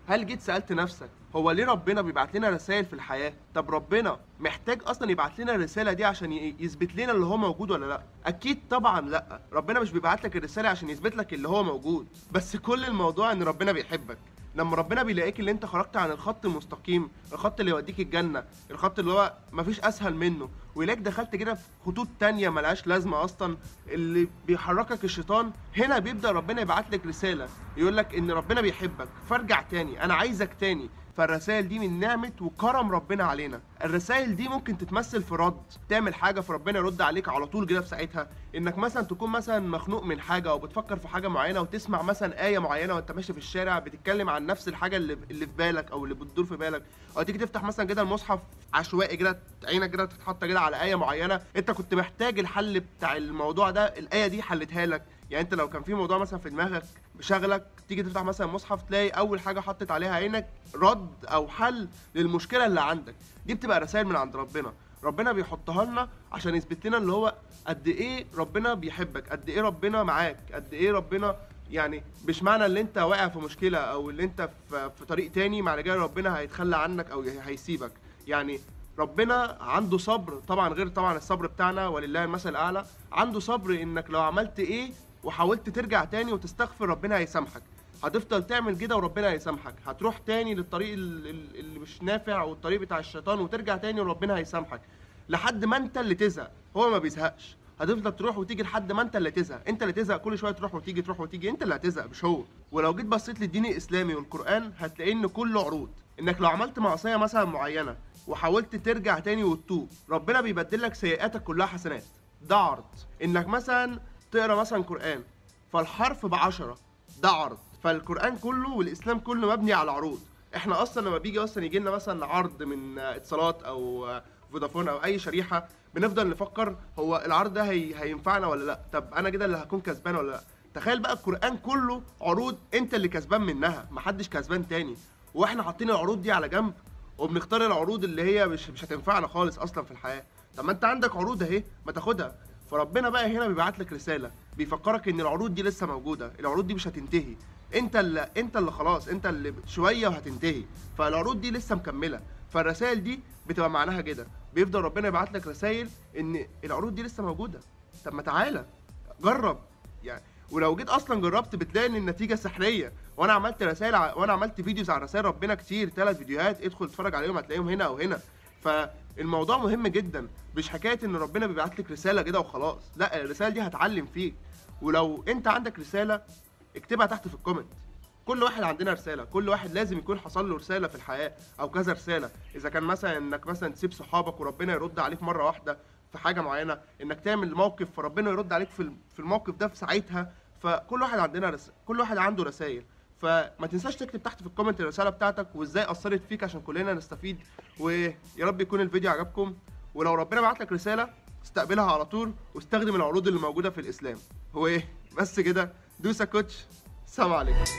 هل جيت سالت نفسك هو ليه ربنا بيبعت لنا رسائل في الحياه طب ربنا محتاج اصلا يبعت لنا الرساله دي عشان ي- يثبت لنا اللي هو موجود ولا لا اكيد طبعا لا ربنا مش بيبعت لك الرساله عشان يثبت لك اللي هو موجود بس كل الموضوع ان ربنا بيحبك لما ربنا بيلاقيك اللي انت خرجت عن الخط المستقيم الخط اللي يوديك الجنه الخط اللي هو مفيش اسهل منه ويلاقيك دخلت كده في خطوط تانية ملهاش لازمه اصلا اللي بيحركك الشيطان هنا بيبدا ربنا يبعت لك رساله يقول لك ان ربنا بيحبك فارجع تاني انا عايزك تاني فالرسائل دي من نعمة وكرم ربنا علينا الرسائل دي ممكن تتمثل في رد تعمل حاجة فربنا يرد عليك على طول كده في ساعتها انك مثلا تكون مثلا مخنوق من حاجة او بتفكر في حاجة معينة وتسمع مثلا آية معينة وانت ماشي في الشارع بتتكلم عن نفس الحاجة اللي اللي في بالك او اللي بتدور في بالك او تيجي تفتح مثلا كده المصحف عشوائي كده عينك كده تتحط كده على آية معينة انت كنت محتاج الحل بتاع الموضوع ده الآية دي حلتها لك يعني انت لو كان في موضوع مثلا في دماغك بشغلك تيجي تفتح مثلا مصحف تلاقي اول حاجه حطت عليها عينك رد او حل للمشكله اللي عندك دي بتبقى رسائل من عند ربنا ربنا بيحطها لنا عشان يثبت لنا اللي هو قد ايه ربنا بيحبك قد ايه ربنا معاك قد ايه ربنا يعني مش معنى ان انت واقع في مشكله او ان انت في, في طريق تاني معنى كده ربنا هيتخلى عنك او هيسيبك يعني ربنا عنده صبر طبعا غير طبعا الصبر بتاعنا ولله المثل الاعلى عنده صبر انك لو عملت ايه وحاولت ترجع تاني وتستغفر ربنا هيسامحك هتفضل تعمل كده وربنا هيسامحك هتروح تاني للطريق ال- ال- اللي مش نافع والطريق بتاع الشيطان وترجع تاني وربنا هيسامحك لحد ما انت اللي تزهق هو ما بيزهقش هتفضل تروح وتيجي لحد ما انت اللي تزهق انت اللي تزهق كل شويه تروح وتيجي تروح وتيجي انت اللي هتزهق مش هو ولو جيت بصيت للدين الاسلامي والقران هتلاقي ان كله عروض انك لو عملت معصيه مثلا معينه وحاولت ترجع تاني وتتوب ربنا بيبدل لك سيئاتك كلها حسنات ده عرض انك مثلا تقرا مثلا قران فالحرف بعشرة ده عرض فالقران كله والاسلام كله مبني على عروض احنا اصلا لما بيجي اصلا يجي لنا مثلا عرض من اتصالات او فودافون او اي شريحه بنفضل نفكر هو العرض ده هي... هينفعنا ولا لا طب انا كده اللي هكون كسبان ولا لا تخيل بقى القران كله عروض انت اللي كسبان منها محدش كسبان تاني واحنا حاطين العروض دي على جنب وبنختار العروض اللي هي مش مش هتنفعنا خالص اصلا في الحياه طب ما انت عندك عروض اهي ما تاخدها فربنا بقى هنا بيبعت لك رساله بيفكرك ان العروض دي لسه موجوده العروض دي مش هتنتهي انت اللي انت اللي خلاص انت اللي شويه وهتنتهي فالعروض دي لسه مكمله فالرسائل دي بتبقى معناها كده بيفضل ربنا يبعت لك رسائل ان العروض دي لسه موجوده طب ما تعالى جرب يعني ولو جيت اصلا جربت بتلاقي ان النتيجه سحريه وانا عملت رسائل ع... وانا عملت فيديوز على رسائل ربنا كتير ثلاث فيديوهات ادخل اتفرج عليهم هتلاقيهم هنا او هنا فالموضوع مهم جدا مش حكايه ان ربنا بيبعت لك رساله كده وخلاص لا الرساله دي هتعلم فيك ولو انت عندك رساله اكتبها تحت في الكومنت كل واحد عندنا رساله كل واحد لازم يكون حصل له رساله في الحياه او كذا رساله اذا كان مثلا انك مثلا تسيب صحابك وربنا يرد عليك مره واحده في حاجه معينه انك تعمل موقف فربنا يرد عليك في الم- في الموقف ده في ساعتها فكل واحد عندنا رس... كل واحد عنده رسائل فما تنساش تكتب تحت في الكومنت الرساله بتاعتك وازاي اثرت فيك عشان كلنا نستفيد ويا رب يكون الفيديو عجبكم ولو ربنا بعت لك رساله استقبلها على طول واستخدم العروض اللي موجوده في الاسلام هو ايه بس كده دوسا كوتش سلام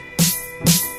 عليكم